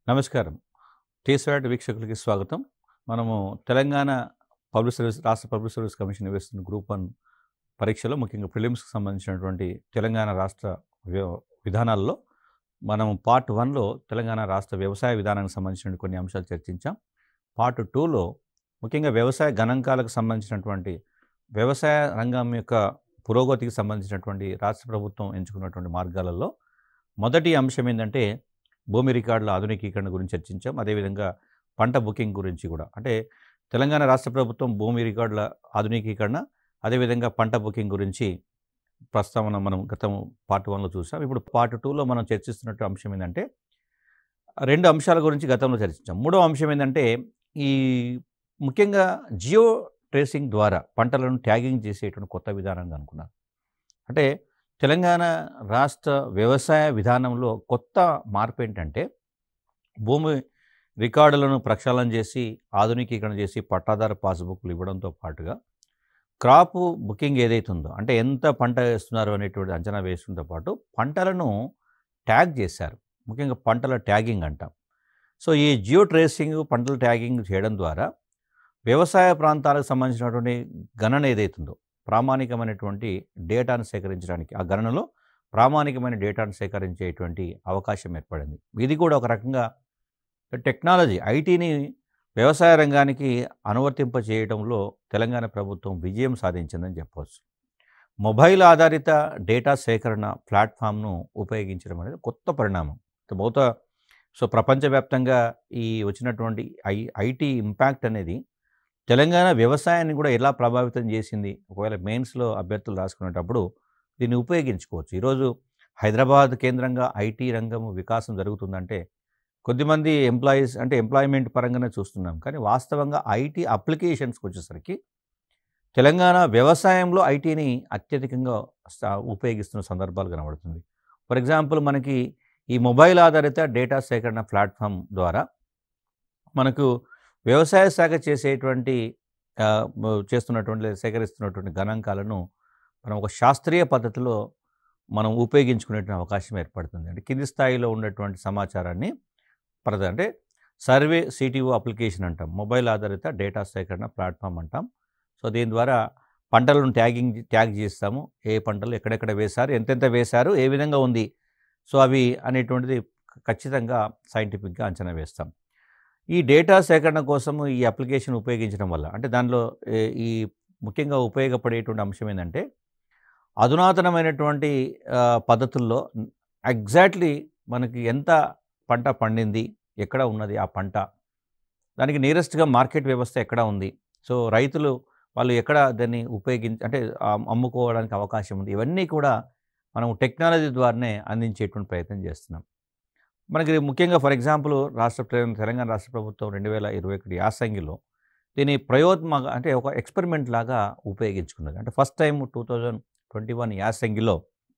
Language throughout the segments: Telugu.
నమస్కారం టీస్వాట్ వీక్షకులకి స్వాగతం మనము తెలంగాణ పబ్లిక్ సర్వీస్ రాష్ట్ర పబ్లిక్ సర్వీస్ కమిషన్ నిర్వహిస్తున్న గ్రూప్ వన్ పరీక్షలో ముఖ్యంగా ప్రిలిమ్స్కి సంబంధించినటువంటి తెలంగాణ రాష్ట్ర వ్య- విధానాల్లో మనం పార్ట్ వన్లో తెలంగాణ రాష్ట్ర వ్యవసాయ విధానానికి సంబంధించిన కొన్ని అంశాలు చర్చించాం పార్ట్ టూలో ముఖ్యంగా వ్యవసాయ గణాంకాలకు సంబంధించినటువంటి వ్యవసాయ రంగం యొక్క పురోగతికి సంబంధించినటువంటి రాష్ట్ర ప్రభుత్వం ఎంచుకున్నటువంటి మార్గాలలో మొదటి అంశం ఏంటంటే భూమి రికార్డుల ఆధునికీకరణ గురించి చర్చించాం అదేవిధంగా పంట బుకింగ్ గురించి కూడా అంటే తెలంగాణ రాష్ట్ర ప్రభుత్వం భూమి రికార్డుల ఆధునికీకరణ అదేవిధంగా పంట బుకింగ్ గురించి ప్రస్తావన మనం గతం పార్ట్ వన్లో చూసాం ఇప్పుడు పార్ట్ టూలో మనం చర్చిస్తున్నట్టు అంశం ఏంటంటే రెండు అంశాల గురించి గతంలో చర్చించాం మూడో అంశం ఏంటంటే ఈ ముఖ్యంగా జియో ట్రేసింగ్ ద్వారా పంటలను ట్యాగింగ్ చేసేటువంటి కొత్త విధానాన్ని అనుకున్నారు అంటే తెలంగాణ రాష్ట్ర వ్యవసాయ విధానంలో కొత్త మార్పు ఏంటంటే భూమి రికార్డులను ప్రక్షాళన చేసి ఆధునికీకరణ చేసి పట్టాదారు పాస్బుక్లు ఇవ్వడంతో పాటుగా క్రాప్ బుకింగ్ ఏదైతే ఉందో అంటే ఎంత పంట వేస్తున్నారు అనేటువంటి అంచనా వేయడంతో పాటు పంటలను ట్యాగ్ చేశారు ముఖ్యంగా పంటల ట్యాగింగ్ అంటాం సో ఈ జియో ట్రేసింగ్ పంటల ట్యాగింగ్ చేయడం ద్వారా వ్యవసాయ ప్రాంతాలకు సంబంధించినటువంటి గణన ఏదైతుందో ప్రామాణికమైనటువంటి డేటాను సేకరించడానికి ఆ గణనలో ప్రామాణికమైన డేటాను సేకరించేటువంటి అవకాశం ఏర్పడింది ఇది కూడా ఒక రకంగా టెక్నాలజీ ఐటీని వ్యవసాయ రంగానికి అనువర్తింప చేయడంలో తెలంగాణ ప్రభుత్వం విజయం సాధించిందని చెప్పవచ్చు మొబైల్ ఆధారిత డేటా సేకరణ ప్లాట్ఫామ్ను ఉపయోగించడం అనేది కొత్త పరిణామం బహుత సో ప్రపంచవ్యాప్తంగా ఈ వచ్చినటువంటి ఐ ఐటీ ఇంపాక్ట్ అనేది తెలంగాణ వ్యవసాయాన్ని కూడా ఎలా ప్రభావితం చేసింది ఒకవేళ మెయిన్స్లో అభ్యర్థులు రాసుకునేటప్పుడు దీన్ని ఉపయోగించుకోవచ్చు ఈరోజు హైదరాబాద్ కేంద్రంగా ఐటీ రంగం వికాసం జరుగుతుందంటే కొద్దిమంది ఎంప్లాయీస్ అంటే ఎంప్లాయ్మెంట్ పరంగానే చూస్తున్నాం కానీ వాస్తవంగా ఐటీ అప్లికేషన్స్కి వచ్చేసరికి తెలంగాణ వ్యవసాయంలో ఐటీని అత్యధికంగా స- ఉపయోగిస్తున్న సందర్భాలు కనబడుతుంది ఫర్ ఎగ్జాంపుల్ మనకి ఈ మొబైల్ ఆధారిత డేటా సేకరణ ప్లాట్ఫామ్ ద్వారా మనకు వ్యవసాయ శాఖ చేసేటువంటి ఆ, మ- చేస్తున్నటువంటి లేదా సేకరిస్తున్నటువంటి గణాంకాలను మనం ఒక శాస్త్రీయ పద్ధతిలో మనం ఉపయోగించుకునేటువంటి అవకాశం ఏర్పడుతుంది అంటే కింది స్థాయిలో ఉన్నటువంటి సమాచారాన్ని ప్రద అంటే సర్వే సిటీఓ అప్లికేషన్ అంటాం మొబైల్ ఆధారిత డేటా సేకరణ ప్లాట్ఫామ్ అంటాం సో దీని ద్వారా పంటలను ట్యాగింగ్ ట్యాగ్ చేస్తాము ఏ పంటలు ఎక్కడెక్కడ వేశారు ఎంతెంత వేశారు ఏ విధంగా ఉంది సో అవి అనేటువంటిది ఖచ్చితంగా సైంటిఫిక్గా అంచనా వేస్తాం ఈ డేటా సేకరణ కోసం ఈ అప్లికేషన్ ఉపయోగించడం వల్ల అంటే దానిలో ఏ- ఈ ముఖ్యంగా ఉపయోగపడేటువంటి అంశం ఏంటంటే అధునాతనమైనటువంటి ఆ, పద్ధతుల్లో ఎగ్జాక్ట్లీ మనకి ఎంత పంట పండింది ఎక్కడ ఉన్నది ఆ పంట దానికి నియరెస్ట్గా మార్కెట్ వ్యవస్థ ఎక్కడ ఉంది సో రైతులు వాళ్ళు ఎక్కడ దాన్ని ఉపయోగించి అంటే ఆ, అమ్ముకోవడానికి అవకాశం ఉంది ఇవన్నీ కూడా మనం టెక్నాలజీ ద్వారానే అందించేటువంటి ప్రయత్నం చేస్తున్నాం మనకి ముఖ్యంగా ఫర్ ఎగ్జాంపుల్ రాష్ట్ర ప్ర- తెలంగాణ రాష్ట్ర ప్రభుత్వం రెండు వేల ఇరవై ఒకటి యాసంగిలో దీని ప్రయోత్మక అంటే ఒక ఎక్స్పెరిమెంట్ లాగా ఉపయోగించుకున్నది అంటే first time two thousand twenty one యాసంగిలో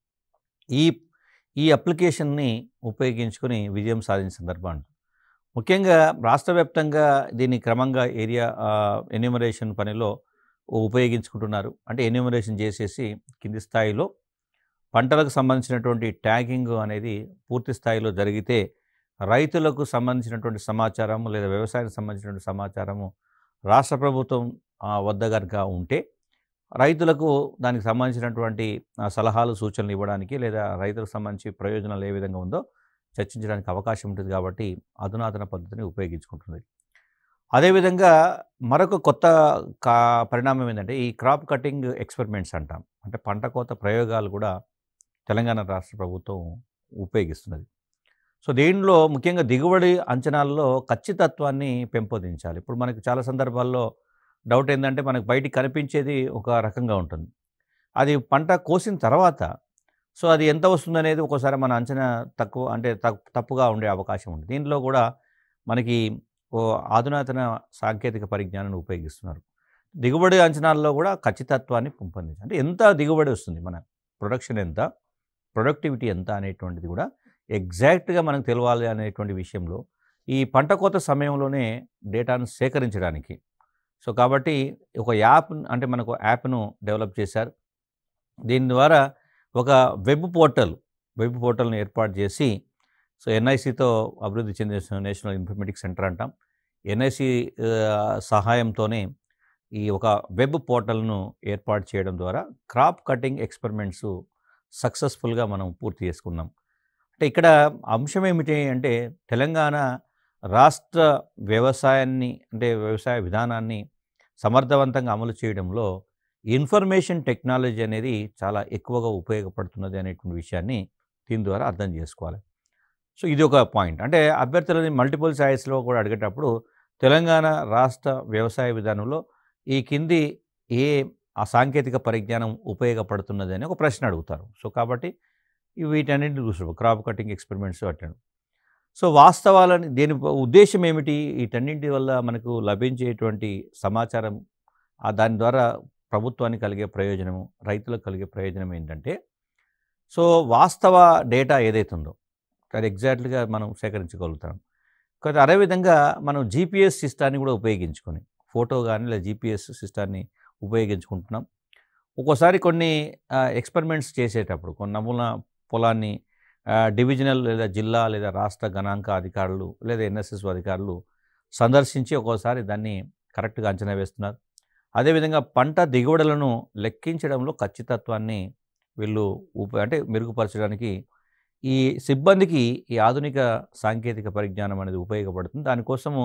ఈ ఈ అప్లికేషన్ని ఉపయోగించుకొని విజయం సాధించిన సందర్భం ముఖ్యంగా రాష్ట్ర వ్యాప్తంగా దీన్ని క్రమంగా ఏరియా ఎన్యూమరేషన్ పనిలో ఉపయోగించుకుంటున్నారు అంటే ఎన్యూమరేషన్ చేసేసి కింది స్థాయిలో పంటలకు సంబంధించినటువంటి ట్యాగింగ్ అనేది పూర్తి స్థాయిలో జరిగితే రైతులకు సంబంధించినటువంటి సమాచారము లేదా వ్యవసాయానికి సంబంధించినటువంటి సమాచారము రాష్ట్ర ప్రభుత్వం ఆ, వద్ద కనుక ఉంటే రైతులకు దానికి సంబంధించినటువంటి ఆ, సలహాలు సూచనలు ఇవ్వడానికి లేదా రైతులకు సంబంధించి ప్రయోజనాలు ఏ విధంగా ఉందో చర్చించడానికి అవకాశం ఉంటుంది కాబట్టి అధునాతన పద్ధతిని ఉపయోగించుకుంటుంది అదేవిధంగా మరొక కొత్త కా పరిణామం ఏంటంటే ఈ క్రాప్ కటింగ్ ఎక్స్పెరిమెంట్స్ అంటాం అంటే పంట కోత ప్రయోగాలు కూడా తెలంగాణ రాష్ట్ర ప్రభుత్వం ఉపయోగిస్తున్నది సో దీనిలో ముఖ్యంగా దిగుబడి అంచనాల్లో ఖచ్చితత్వాన్ని పెంపొందించాలి ఇప్పుడు మనకు చాలా సందర్భాల్లో డౌట్ ఏంటంటే మనకు బయటికి కనిపించేది ఒక రకంగా ఉంటుంది అది పంట కోసిన తర్వాత సో అది ఎంత వస్తుందనేది ఒక్కోసారి మన అంచనా తక్కువ అంటే తక్- తప్పుగా ఉండే అవకాశం ఉంది దీనిలో కూడా మనకి ఓ ఆధునాతన సాంకేతిక పరిజ్ఞానాన్ని ఉపయోగిస్తున్నారు దిగుబడి అంచనాల్లో కూడా ఖచ్చితత్వాన్ని పెంపొందించాలి అంటే ఎంత దిగుబడి వస్తుంది మన ప్రొడక్షన్ ఎంత ప్రొడక్టివిటీ ఎంత అనేటువంటిది కూడా ఎగ్జాక్ట్గా మనకు తెలవాలి అనేటువంటి విషయంలో ఈ పంట కోత సమయంలోనే డేటాను సేకరించడానికి సో కాబట్టి ఒక యాప్ అంటే మనకు యాప్ను డెవలప్ చేశారు దీని ద్వారా ఒక వెబ్ పోర్టల్ వెబ్ పోర్టల్ని ఏర్పాటు చేసి సో ఎన్ఐసితో అభివృద్ధి చెందిన నేషనల్ ఇన్ఫర్మేటిక్స్ సెంటర్ అంటాం ఎన్ఐసి సహాయంతోనే ఈ ఒక వెబ్ పోర్టల్ను ఏర్పాటు చేయడం ద్వారా క్రాప్ కటింగ్ ఎక్స్పెరిమెంట్స్ సక్సెస్ఫుల్గా మనం పూర్తి చేసుకున్నాం అంటే ఇక్కడ అంశం ఏమిటి అంటే తెలంగాణ రాష్ట్ర వ్యవసాయాన్ని అంటే వ్యవసాయ విధానాన్ని సమర్థవంతంగా అమలు చేయడంలో ఇన్ఫర్మేషన్ టెక్నాలజీ అనేది చాలా ఎక్కువగా ఉపయోగపడుతున్నది అనేటువంటి విషయాన్ని దీని ద్వారా అర్థం చేసుకోవాలి సో ఇది ఒక పాయింట్ అంటే అభ్యర్థులని మల్టిపుల్ ఛాయిస్లో కూడా అడిగేటప్పుడు తెలంగాణ రాష్ట్ర వ్యవసాయ విధానంలో ఈ కింది ఏ ఆ సాంకేతిక పరిజ్ఞానం ఉపయోగపడుతున్నది అని ఒక ప్రశ్న అడుగుతారు సో కాబట్టి ఇవి వీటన్నింటిని చూసారు crop cutting experiments attend so వాస్తవాలని దేని ఉద్దేశం ఏమిటి వీటన్నింటి వల్ల మనకు లభించేటువంటి సమాచారం ఆ దాని ద్వారా ప్రభుత్వానికి కలిగే ప్రయోజనము రైతులకు కలిగే ప్రయోజనం ఏంటంటే సో వాస్తవ డేటా ఏదైతుందో అది ఎగ్జాక్ట్గా మనం సేకరించగలుగుతాం కాబట్టి అదేవిధంగా మనం జీపీఎస్ సిస్టాన్ని కూడా ఉపయోగించుకొని ఫోటో కానీ లేదా జీపీఎస్ సిస్టాన్ని ఉపయోగించుకుంటున్నాం ఒక్కోసారి కొన్ని ఎక్స్పెరిమెంట్స్ చేసేటప్పుడు కొన్ని నమూనా పొలాన్ని ఆ, డివిజనల్ లేదా జిల్లా లేదా రాష్ట్ర గణాంక అధికారులు లేదా ఎన్ఎస్ఎస్ అధికారులు సందర్శించి ఒక్కోసారి దాన్ని కరెక్ట్గా అంచనా వేస్తున్నారు అదేవిధంగా పంట దిగుబడులను లెక్కించడంలో ఖచ్చితత్వాన్ని వీళ్ళు ఉప అంటే మెరుగుపరచడానికి ఈ సిబ్బందికి ఈ ఆధునిక సాంకేతిక పరిజ్ఞానం అనేది ఉపయోగపడుతుంది దానికోసము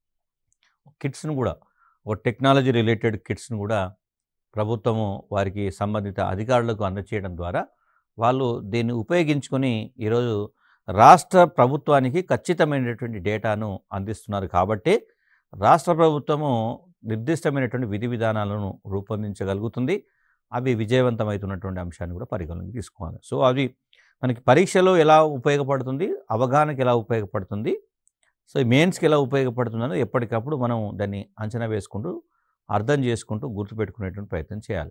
కిట్స్ను కూడా ఒక టెక్నాలజీ రిలేటెడ్ కిట్స్ను కూడా ప్రభుత్వము వారికి సంబంధిత అధికారులకు అందచేయడం ద్వారా వాళ్ళు దీన్ని ఉపయోగించుకొని ఈరోజు రాష్ట్ర ప్రభుత్వానికి ఖచ్చితమైనటువంటి డేటాను అందిస్తున్నారు కాబట్టే రాష్ట్ర ప్రభుత్వము నిర్దిష్టమైనటువంటి విధి విధానాలను రూపొందించగలుగుతుంది అవి విజయవంతమవుతున్నటువంటి అంశాన్ని కూడా పరిగణలోకి తీసుకోవాలి సో అవి మనకి పరీక్షలో ఎలా ఉపయోగపడుతుంది అవగాహనకి ఎలా ఉపయోగపడుతుంది సో మెయిన్స్కి ఎలా ఉపయోగపడుతుందని ఎప్పటికప్పుడు మనం దాన్ని అంచనా వేసుకుంటూ అర్థం చేసుకుంటూ గుర్తుపెట్టుకునేటువంటి ప్రయత్నం చేయాలి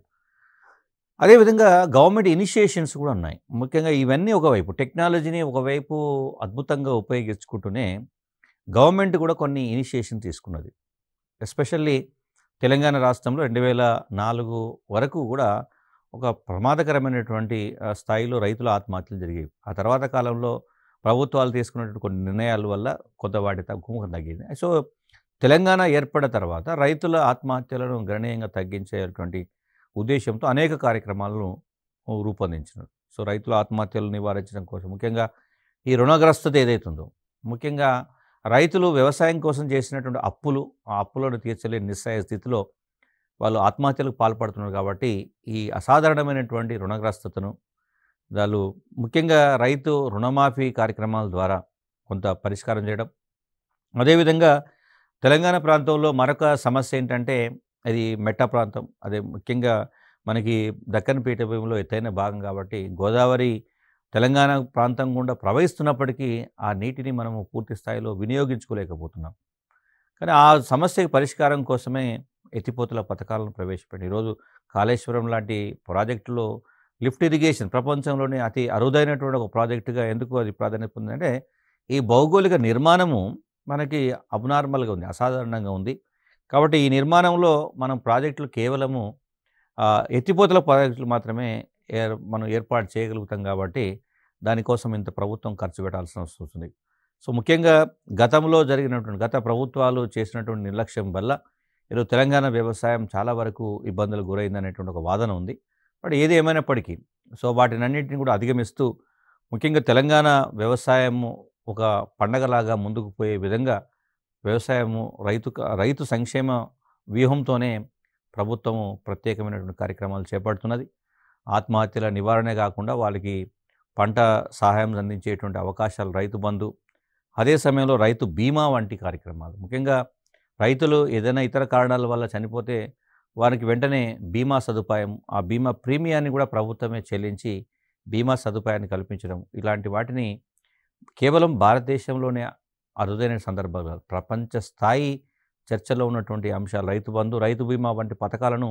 అదేవిధంగా గవర్నమెంట్ ఇనిషియేషన్స్ కూడా ఉన్నాయి ముఖ్యంగా ఇవన్నీ ఒకవైపు టెక్నాలజీని ఒకవైపు అద్భుతంగా ఉపయోగించుకుంటూనే గవర్నమెంట్ కూడా కొన్ని ఇనిషియేషన్ తీసుకున్నది ఎస్పెషల్లీ తెలంగాణ రాష్ట్రంలో రెండు వేల నాలుగు వరకు కూడా ఒక ప్రమాదకరమైనటువంటి ఆ, స్థాయిలో రైతుల ఆత్మహత్యలు జరిగేవి ఆ తర్వాత కాలంలో ప్రభుత్వాలు తీసుకున్నటువంటి కొన్ని నిర్ణయాల వల్ల కొంత వాటి తగ్గుముఖం తగ్గింది సో తెలంగాణ ఏర్పడిన తర్వాత రైతుల ఆత్మహత్యలను గణనీయంగా తగ్గించేటువంటి ఉద్దేశంతో అనేక కార్యక్రమాలను రూపొందించినారు సో రైతుల ఆత్మహత్యలు నివారించడం కోసం ముఖ్యంగా ఈ రుణగ్రస్తత ఏదైతుందో ముఖ్యంగా రైతులు వ్యవసాయం కోసం చేసినటువంటి అప్పులు ఆ అప్పులను తీర్చలేని నిస్సహాయ స్థితిలో వాళ్ళు ఆత్మహత్యలకు పాల్పడుతున్నారు కాబట్టి ఈ అసాధారణమైనటువంటి రుణగ్రస్తతను వాళ్ళు ముఖ్యంగా రైతు రుణమాఫీ కార్యక్రమాల ద్వారా కొంత పరిష్కారం చేయడం అదేవిధంగా తెలంగాణ ప్రాంతంలో మరొక సమస్య ఏంటంటే అది మెట్ట ప్రాంతం అదే ముఖ్యంగా మనకి దక్కన్ పీఠభూమిలో ఎత్తైన భాగం కాబట్టి గోదావరి తెలంగాణ ప్రాంతం గుండా ప్రవహిస్తున్నప్పటికీ ఆ నీటిని మనము పూర్తి స్థాయిలో వినియోగించుకోలేకపోతున్నాం కానీ ఆ సమస్యకి పరిష్కారం కోసమే ఎత్తిపోతుల పథకాలను ప్రవేశపెట్టి ఈరోజు కాళేశ్వరం లాంటి ప్రాజెక్టులో లిఫ్ట్ ఇరిగేషన్ ప్రపంచంలోనే అతి అరుదైనటువంటి ఒక ప్రాజెక్టుగా ఎందుకు అది ప్రాధాన్యత పొందిందంటే ఈ భౌగోళిక నిర్మాణము మనకి అబ్నార్మల్గా ఉంది అసాధారణంగా ఉంది కాబట్టి ఈ నిర్మాణంలో మనం ప్రాజెక్టులు కేవలము ఆ, ఎత్తిపోతల ప్రాజెక్టులు మాత్రమే ఏర్ మనం ఏర్పాటు చేయగలుగుతాం కాబట్టి దానికోసం ఇంత ప్రభుత్వం ఖర్చు పెట్టాల్సిన అవసరం వస్తుంది సో ముఖ్యంగా గతంలో జరిగినటువంటి గత ప్రభుత్వాలు చేసినటువంటి నిర్లక్ష్యం వల్ల ఈరోజు తెలంగాణ వ్యవసాయం చాలా వరకు ఇబ్బందులకు గురైందనేటువంటి ఒక వాదన ఉంది బట్ ఏది ఏమైనప్పటికీ సో వాటినన్నింటిని కూడా అధిగమిస్తూ ముఖ్యంగా తెలంగాణ వ్యవసాయము ఒక పండగలాగా ముందుకు పోయే విధంగా వ్యవసాయము రైతు రైతు సంక్షేమ వ్యూహంతోనే ప్రభుత్వము ప్రత్యేకమైనటువంటి కార్యక్రమాలు చేపడుతున్నది ఆత్మహత్యల నివారణే కాకుండా వాళ్ళకి పంట సహాయం అందించేటువంటి అవకాశాలు రైతు బంధు అదే సమయంలో రైతు బీమా వంటి కార్యక్రమాలు ముఖ్యంగా రైతులు ఏదైనా ఇతర కారణాల వల్ల చనిపోతే వారికి వెంటనే బీమా సదుపాయం ఆ బీమా ప్రీమియాన్ని కూడా ప్రభుత్వమే చెల్లించి బీమా సదుపాయాన్ని కల్పించడం ఇలాంటి వాటిని కేవలం భారతదేశంలోనే అరుదైన సందర్భాలు కాదు. ప్రపంచ స్థాయి చర్చలో ఉన్నటువంటి అంశాలు రైతు బంధు రైతు బీమా వంటి పథకాలను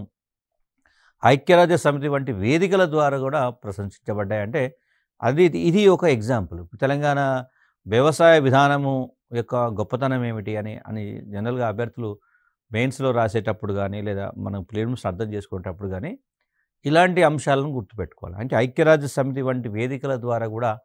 ఐక్యరాజ్య సమితి వంటి వేదికల ద్వారా కూడా ప్రశంసించబడ్డాయి అంటే అది ఇది ఒక ఎగ్జాంపుల్ తెలంగాణ వ్యవసాయ విధానము యొక్క గొప్పతనం ఏమిటి అని అని జనరల్గా అభ్యర్థులు మెయిన్స్లో రాసేటప్పుడు కానీ లేదా మనం ప్లేమ్స్ అర్థం చేసుకునేటప్పుడు కానీ ఇలాంటి అంశాలను గుర్తుపెట్టుకోవాలి అంటే ఐక్యరాజ్య సమితి వంటి వేదికల ద్వారా కూడా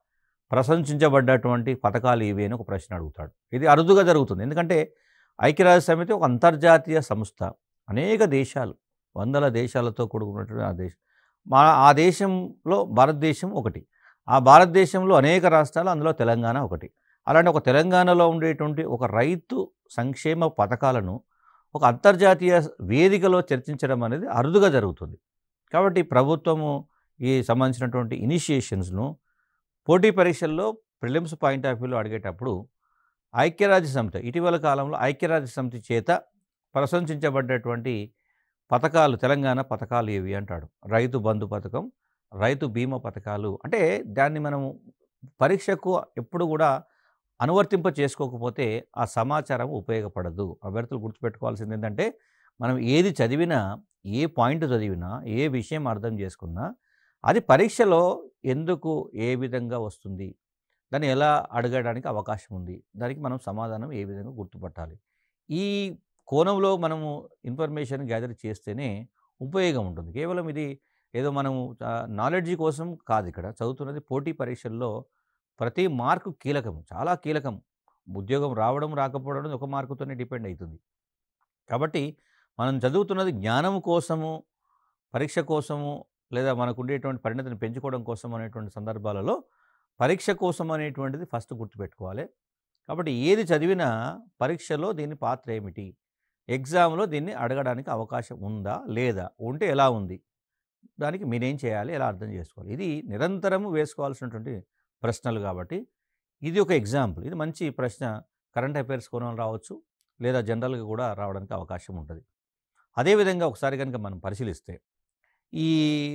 ప్రశంసించబడ్డటువంటి పథకాలు ఇవి అని ఒక ప్రశ్న అడుగుతాడు ఇది అరుదుగా జరుగుతుంది ఎందుకంటే ఐక్యరాజ్య సమితి ఒక అంతర్జాతీయ సంస్థ అనేక దేశాలు వందల దేశాలతో కూడుకున్నటువంటి ఆ దేశం మా ఆ దేశంలో భారతదేశం ఒకటి ఆ భారతదేశంలో అనేక రాష్ట్రాలు అందులో తెలంగాణ ఒకటి అలాంటి ఒక తెలంగాణలో ఉండేటువంటి ఒక రైతు సంక్షేమ పథకాలను ఒక అంతర్జాతీయ వేదికలో చర్చించడం అనేది అరుదుగా జరుగుతుంది కాబట్టి ప్రభుత్వము ఈ సంబంధించినటువంటి ఇనిషియేషన్స్ను పోటీ పరీక్షల్లో ప్రిలిమ్స్ పాయింట్ ఆఫ్ వ్యూలో అడిగేటప్పుడు ఐక్యరాజ్య సమితి ఇటీవల కాలంలో ఐక్యరాజ్య సమితి చేత ప్రశంసించబడ్డటువంటి పథకాలు తెలంగాణ పథకాలు ఏవి అంటాడు రైతు బంధు పథకం రైతు బీమా పథకాలు అంటే దాన్ని మనం పరీక్షకు ఎప్పుడు కూడా అనువర్తింప చేసుకోకపోతే ఆ సమాచారం ఉపయోగపడదు అభ్యర్థులు గుర్తుపెట్టుకోవాల్సింది ఏంటంటే మనం ఏది చదివినా ఏ పాయింట్ చదివినా ఏ విషయం అర్థం చేసుకున్నా అది పరీక్షలో ఎందుకు ఏ విధంగా వస్తుంది దాన్ని ఎలా అడగడానికి అవకాశం ఉంది దానికి మనం సమాధానం ఏ విధంగా గుర్తుపట్టాలి ఈ కోణంలో మనము ఇన్ఫర్మేషన్ గ్యాదర్ చేస్తేనే ఉపయోగం ఉంటుంది కేవలం ఇది ఏదో మనము నాలెడ్జ్ కోసం కాదు ఇక్కడ చదువుతున్నది పోటీ పరీక్షల్లో ప్రతి మార్కు కీలకం చాలా కీలకం ఉద్యోగం రావడం రాకపోవడం ఒక మార్కుతోనే డిపెండ్ అవుతుంది కాబట్టి మనం చదువుతున్నది జ్ఞానం కోసము పరీక్ష కోసము లేదా మనకు ఉండేటువంటి పరిణతిని పెంచుకోవడం కోసం అనేటువంటి సందర్భాలలో పరీక్ష కోసం అనేటువంటిది ఫస్ట్ గుర్తుపెట్టుకోవాలి కాబట్టి ఏది చదివినా పరీక్షలో దీని పాత్ర ఏమిటి ఎగ్జామ్లో దీన్ని అడగడానికి అవకాశం ఉందా లేదా ఉంటే ఎలా ఉంది దానికి మీరేం చేయాలి ఎలా అర్థం చేసుకోవాలి ఇది నిరంతరము వేసుకోవాల్సినటువంటి ప్రశ్నలు కాబట్టి ఇది ఒక ఎగ్జాంపుల్ ఇది మంచి ప్రశ్న కరెంట్ అఫైర్స్ కోణంలో రావచ్చు లేదా జనరల్గా కూడా రావడానికి అవకాశం ఉంటుంది అదేవిధంగా ఒకసారి కనుక మనం పరిశీలిస్తే ఈ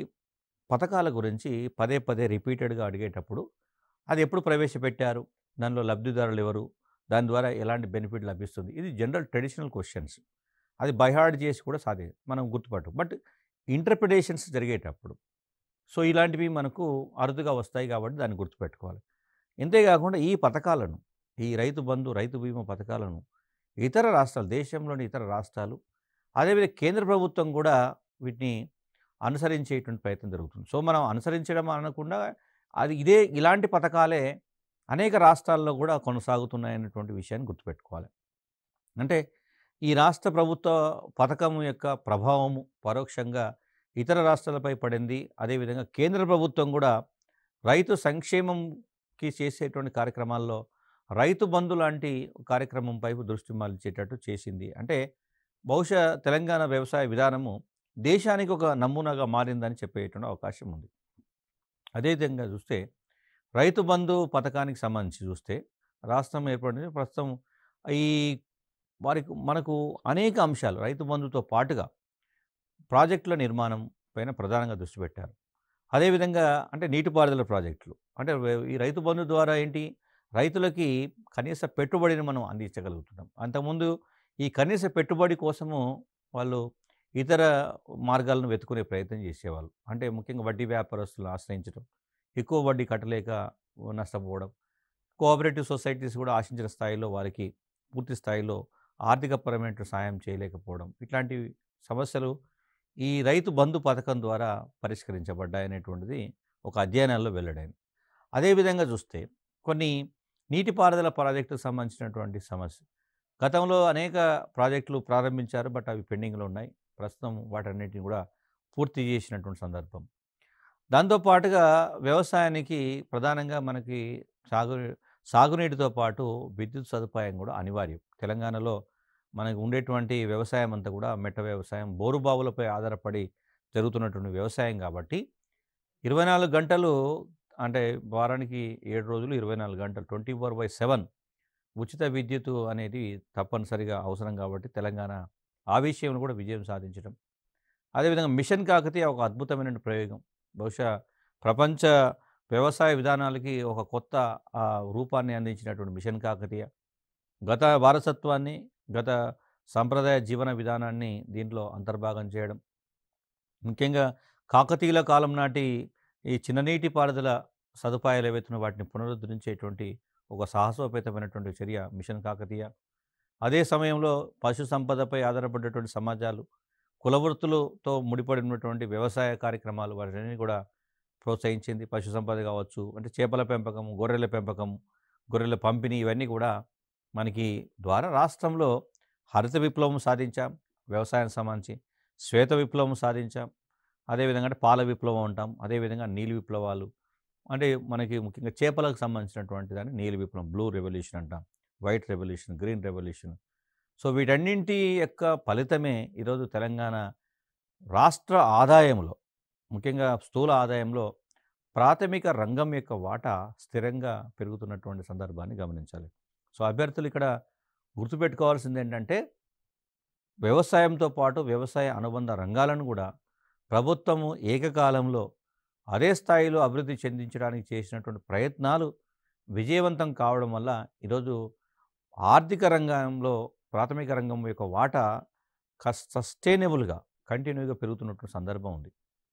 పథకాల గురించి పదే పదే రిపీటెడ్గా అడిగేటప్పుడు అది ఎప్పుడు ప్రవేశపెట్టారు దానిలో లబ్ధిదారులు ఎవరు దాని ద్వారా ఎలాంటి బెనిఫిట్ లభిస్తుంది ఇది జనరల్ ట్రెడిషనల్ క్వశ్చన్స్ అది బైహార్డ్ చేసి కూడా సాధ్యం మనం గుర్తుపట్టు బట్ ఇంటర్ప్రిటేషన్స్ జరిగేటప్పుడు సో ఇలాంటివి మనకు అరుదుగా వస్తాయి కాబట్టి దాన్ని గుర్తుపెట్టుకోవాలి ఇంతేకాకుండా ఈ పథకాలను ఈ రైతు బంధు రైతు బీమా పథకాలను ఇతర రాష్ట్రాలు దేశంలోని ఇతర రాష్ట్రాలు అదేవిధంగా కేంద్ర ప్రభుత్వం కూడా వీటిని అనుసరించేటువంటి ప్రయత్నం జరుగుతుంది సో మనం అనుసరించడం అనకుండా అది ఇదే ఇలాంటి పథకాలే అనేక రాష్ట్రాల్లో కూడా కొనసాగుతున్నాయన్నటువంటి విషయాన్ని గుర్తుపెట్టుకోవాలి అంటే ఈ రాష్ట్ర ప్రభుత్వ పథకం యొక్క ప్రభావము పరోక్షంగా ఇతర రాష్ట్రాలపై పడింది అదేవిధంగా కేంద్ర ప్రభుత్వం కూడా రైతు సంక్షేమంకి చేసేటువంటి కార్యక్రమాల్లో రైతు బంధు లాంటి కార్యక్రమం వైపు దృష్టి మళ్లించేటట్టు చేసింది అంటే బహుశా తెలంగాణ వ్యవసాయ విధానము దేశానికి ఒక నమూనాగా మారిందని చెప్పేటువంటి అవకాశం ఉంది అదేవిధంగా చూస్తే రైతు బంధు పథకానికి సంబంధించి చూస్తే రాష్ట్రం ఏర్పడింది ప్రస్తుతం ఈ వారికి మనకు అనేక అంశాలు రైతు బంధుతో పాటుగా ప్రాజెక్టుల నిర్మాణం పైన ప్రధానంగా దృష్టి పెట్టారు అదేవిధంగా అంటే నీటిపారుదల ప్రాజెక్టులు అంటే ఈ రైతు బంధు ద్వారా ఏంటి రైతులకి కనీస పెట్టుబడిని మనం అందించగలుగుతున్నాం అంతకుముందు ఈ కనీస పెట్టుబడి కోసము వాళ్ళు ఇతర మార్గాలను వెతుకునే ప్రయత్నం చేసేవాళ్ళు అంటే ముఖ్యంగా వడ్డీ వ్యాపారస్తులను ఆశ్రయించడం ఎక్కువ వడ్డీ కట్టలేక నష్టపోవడం కోఆపరేటివ్ సొసైటీస్ కూడా ఆశించిన స్థాయిలో వారికి పూర్తి స్థాయిలో ఆర్థికపరమైన సాయం చేయలేకపోవడం ఇట్లాంటి సమస్యలు ఈ రైతు బంధు పథకం ద్వారా పరిష్కరించబడ్డాయనేటువంటిది ఒక అధ్యయనాల్లో వెల్లడైంది అదేవిధంగా చూస్తే కొన్ని నీటిపారుదల ప్రాజెక్టుకు సంబంధించినటువంటి సమస్య గతంలో అనేక ప్రాజెక్టులు ప్రారంభించారు బట్ అవి పెండింగ్లో ఉన్నాయి ప్రస్తుతం వాటన్నిటిని కూడా పూర్తి చేసినటువంటి సందర్భం దాంతోపాటుగా వ్యవసాయానికి ప్రధానంగా మనకి సాగు సాగునీటితో పాటు విద్యుత్ సదుపాయం కూడా అనివార్యం తెలంగాణలో మనకు ఉండేటువంటి వ్యవసాయం అంతా కూడా మెట్ట వ్యవసాయం బోరుబావులపై ఆధారపడి జరుగుతున్నటువంటి వ్యవసాయం కాబట్టి ఇరవై నాలుగు గంటలు అంటే వారానికి ఏడు రోజులు ఇరవై నాలుగు గంటలు ట్వంటీ ఫోర్ బై సెవెన్ ఉచిత విద్యుత్ అనేది తప్పనిసరిగా అవసరం కాబట్టి తెలంగాణ ఆ విషయంలో కూడా విజయం సాధించడం అదేవిధంగా మిషన్ కాకతీయ ఒక అద్భుతమైన ప్రయోగం బహుశా ప్రపంచ వ్యవసాయ విధానాలకి ఒక కొత్త ఆ, రూపాన్ని అందించినటువంటి మిషన్ కాకతీయ గత వారసత్వాన్ని గత సాంప్రదాయ జీవన విధానాన్ని దీంట్లో అంతర్భాగం చేయడం ముఖ్యంగా కాకతీయుల కాలం నాటి ఈ చిన్ననీటి పారుదల సదుపాయాలు ఏవైతున్న వాటిని పునరుద్ధరించేటువంటి ఒక సాహసోపేతమైనటువంటి చర్య మిషన్ కాకతీయ అదే సమయంలో పశు సంపదపై ఆధారపడేటువంటి సమాజాలు కులవృత్తులతో ముడిపడి ఉన్నటువంటి వ్యవసాయ కార్యక్రమాలు వాటిని కూడా ప్రోత్సహించింది పశు సంపద కావచ్చు అంటే చేపల పెంపకం గొర్రెల పెంపకం గొర్రెల పంపిణీ ఇవన్నీ కూడా మనకి ద్వారా రాష్ట్రంలో హరిత విప్లవం సాధించాం వ్యవసాయానికి సంబంధించి శ్వేత విప్లవం సాధించాం అదేవిధంగా అంటే పాల విప్లవం అంటాం అదేవిధంగా నీలి విప్లవాలు అంటే మనకి ముఖ్యంగా చేపలకు సంబంధించినటువంటి దాన్ని నీలి విప్లవం బ్లూ రెవల్యూషన్ అంటాం white revolution green revolution so వీటన్నింటి యొక్క ఫలితమే ఈరోజు తెలంగాణ రాష్ట్ర ఆదాయంలో ముఖ్యంగా స్థూల ఆదాయంలో ప్రాథమిక రంగం యొక్క వాటా స్థిరంగా పెరుగుతున్నటువంటి సందర్భాన్ని గమనించాలి సో అభ్యర్థులు ఇక్కడ గుర్తుపెట్టుకోవాల్సింది ఏంటంటే వ్యవసాయంతో పాటు వ్యవసాయ అనుబంధ రంగాలను కూడా ప్రభుత్వము ఏకకాలంలో అదే స్థాయిలో అభివృద్ధి చెందించడానికి చేసినటువంటి ప్రయత్నాలు విజయవంతం కావడం వల్ల ఈరోజు ఆర్థిక రంగంలో ప్రాథమిక రంగం యొక్క వాటా కస్ సస్టైనబుల్గా కంటిన్యూగా పెరుగుతున్నటువంటి సందర్భం ఉంది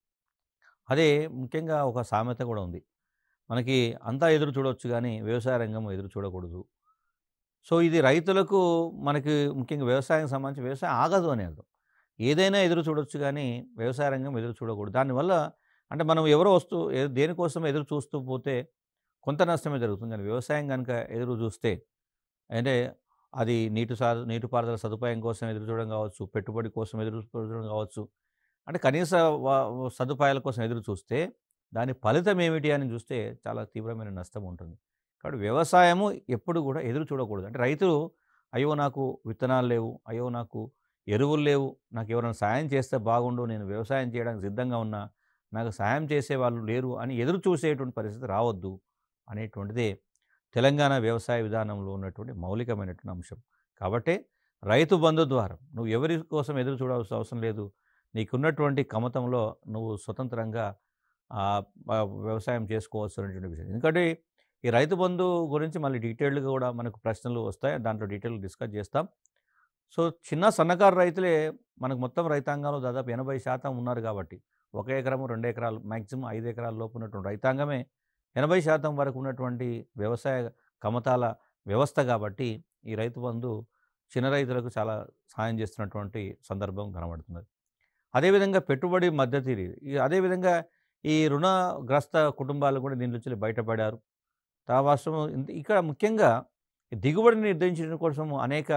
అదే ముఖ్యంగా ఒక సామెత కూడా ఉంది మనకి అంతా ఎదురు చూడవచ్చు కానీ వ్యవసాయ రంగం ఎదురు చూడకూడదు సో ఇది రైతులకు మనకి ముఖ్యంగా వ్యవసాయం సంబంధించి వ్యవసాయం ఆగదు అని అర్థం ఏదైనా ఎదురు చూడొచ్చు కానీ వ్యవసాయ రంగం ఎదురు చూడకూడదు దానివల్ల అంటే మనం ఎవరో వస్తూ ఏ- దేనికోసం ఎదురు చూస్తూ పోతే కొంత నష్టమే జరుగుతుంది కానీ వ్యవసాయం కనుక ఎదురు చూస్తే అంటే అది నీటి సా నీటిపారుదల సదుపాయం కోసం ఎదురు చూడడం కావచ్చు పెట్టుబడి కోసం ఎదురు చూడడం కావచ్చు అంటే కనీస వా- సదుపాయాల కోసం ఎదురు చూస్తే దాని ఫలితం ఏమిటి అని చూస్తే చాలా తీవ్రమైన నష్టం ఉంటుంది కాబట్టి వ్యవసాయము ఎప్పుడు కూడా ఎదురు చూడకూడదు అంటే రైతులు అయ్యో నాకు విత్తనాలు లేవు అయ్యో నాకు ఎరువులు లేవు నాకు ఎవరైనా సాయం చేస్తే బాగుండు నేను వ్యవసాయం చేయడానికి సిద్ధంగా ఉన్నా నాకు సాయం చేసే వాళ్ళు లేరు అని ఎదురు చూసేటువంటి పరిస్థితి రావద్దు అనేటువంటిదే తెలంగాణ వ్యవసాయ విధానంలో ఉన్నటువంటి మౌలికమైనటువంటి అంశం కాబట్టి రైతు బంధు ద్వారా నువ్వు ఎవరి కోసం ఎదురు చూడాల్సిన అవసరం లేదు నీకున్నటువంటి కమతంలో నువ్వు స్వతంత్రంగా ఆ, ఆ, వ్యవసాయం చేసుకోవచ్చు అనేటువంటి విషయం ఎందుకంటే ఈ రైతు బంధు గురించి మళ్ళీ డీటెయిల్డ్గా కూడా మనకు ప్రశ్నలు వస్తాయి దాంట్లో డీటెయిల్ డిస్కస్ చేస్తాం సో చిన్న సన్నకారు రైతులే మనకు మొత్తం రైతాంగంలో దాదాపు ఎనభై శాతం ఉన్నారు కాబట్టి ఒక ఎకరము రెండు ఎకరాలు మ్యాక్సిమం ఐదు ఎకరాల లోపు ఉన్నటువంటి రైతాంగమే ఎనభై శాతం వరకు ఉన్నటువంటి వ్యవసాయ కమతాల వ్యవస్థ కాబట్టి ఈ రైతు బంధు చిన్న రైతులకు చాలా సాయం చేస్తున్నటువంటి సందర్భం కనబడుతున్నది అదేవిధంగా పెట్టుబడి మద్దతు ఇది ఈ- అదేవిధంగా ఈ రుణగ్రస్త కుటుంబాలు కూడా దీని నుంచి బయటపడారు తర్వాత ఇక్కడ ముఖ్యంగా ఈ దిగుబడిని నిర్ధారించడం కోసం అనేక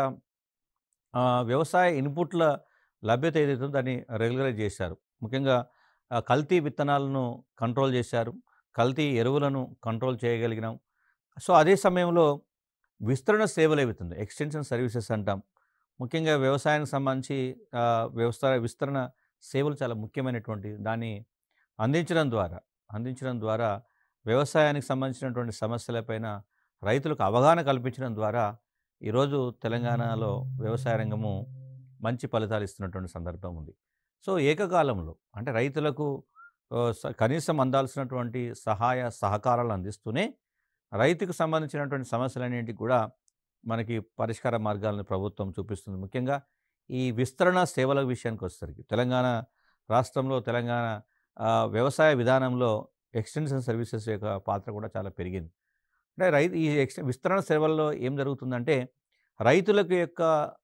ఆ, వ్యవసాయ ఇన్పుట్ల లభ్యత ఏదైతే ఉందో దాన్ని రెగ్యులరైజ్ చేశారు ముఖ్యంగా ఆ, కల్తీ విత్తనాలను కంట్రోల్ చేశారు కల్తీ ఎరువులను కంట్రోల్ చేయగలిగినాం సో అదే సమయంలో విస్తరణ సేవలు ఏవైతుంది ఎక్స్టెన్షన్ సర్వీసెస్ అంటాం ముఖ్యంగా వ్యవసాయానికి సంబంధించి ఆ, వ్యవసాయ విస్తరణ సేవలు చాలా ముఖ్యమైనటువంటి దాన్ని అందించడం ద్వారా అందించడం ద్వారా వ్యవసాయానికి సంబంధించినటువంటి సమస్యలపైన రైతులకు అవగాహన కల్పించడం ద్వారా ఈరోజు తెలంగాణలో వ్యవసాయ రంగము మంచి ఫలితాలు ఇస్తున్నటువంటి సందర్భం ఉంది సో ఏకకాలంలో అంటే రైతులకు ఆ, స- కనీసం అందాల్సినటువంటి సహాయ సహకారాలు అందిస్తూనే రైతుకు సంబంధించినటువంటి సమస్యలన్నింటికి కూడా మనకి పరిష్కార మార్గాలను ప్రభుత్వం చూపిస్తుంది ముఖ్యంగా ఈ విస్తరణ సేవల విషయానికి వచ్చేసరికి తెలంగాణ రాష్ట్రంలో తెలంగాణ ఆ, వ్యవసాయ విధానంలో ఎక్స్టెన్షన్ సర్వీసెస్ యొక్క పాత్ర కూడా చాలా పెరిగింది అంటే రైతు ఈ ఎక్స్ విస్తరణ సేవల్లో ఏం జరుగుతుందంటే రైతులకు యొక్క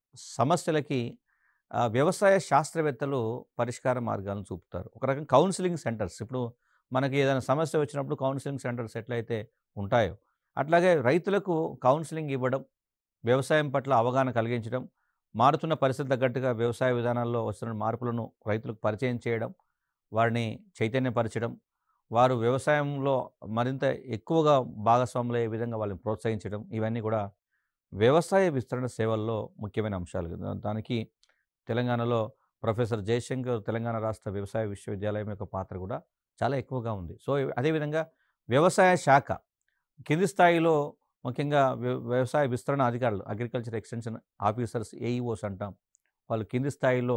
సమస్యలకి ఆ, వ్యవసాయ శాస్త్రవేత్తలు పరిష్కార మార్గాలను చూపుతారు ఒక రకం కౌన్సిలింగ్ సెంటర్స్ ఇప్పుడు మనకి ఏదైనా సమస్య వచ్చినప్పుడు కౌన్సిలింగ్ సెంటర్స్ ఎట్లయితే ఉంటాయో అట్లాగే రైతులకు కౌన్సిలింగ్ ఇవ్వడం వ్యవసాయం పట్ల అవగాహన కలిగించడం మారుతున్న పరిస్థితి తగ్గట్టుగా వ్యవసాయ విధానాల్లో వస్తున్న మార్పులను రైతులకు పరిచయం చేయడం వారిని చైతన్యపరచడం వారు వ్యవసాయంలో మరింత ఎక్కువగా భాగస్వాములయ్యే విధంగా వాళ్ళని ప్రోత్సహించడం ఇవన్నీ కూడా వ్యవసాయ విస్తరణ సేవల్లో ముఖ్యమైన అంశాలు దా- దానికి తెలంగాణలో ప్రొఫెసర్ జయశంకర్ తెలంగాణ రాష్ట్ర వ్యవసాయ విశ్వవిద్యాలయం యొక్క పాత్ర కూడా చాలా ఎక్కువగా ఉంది సో అదేవిధంగా వ్యవసాయ శాఖ కింది స్థాయిలో ముఖ్యంగా వ్య- వ్యవసాయ విస్తరణ అధికారులు అగ్రికల్చర్ ఎక్స్టెన్షన్ ఆఫీసర్స్ ఏఈఓస్ అంటాం వాళ్ళు కింది స్థాయిలో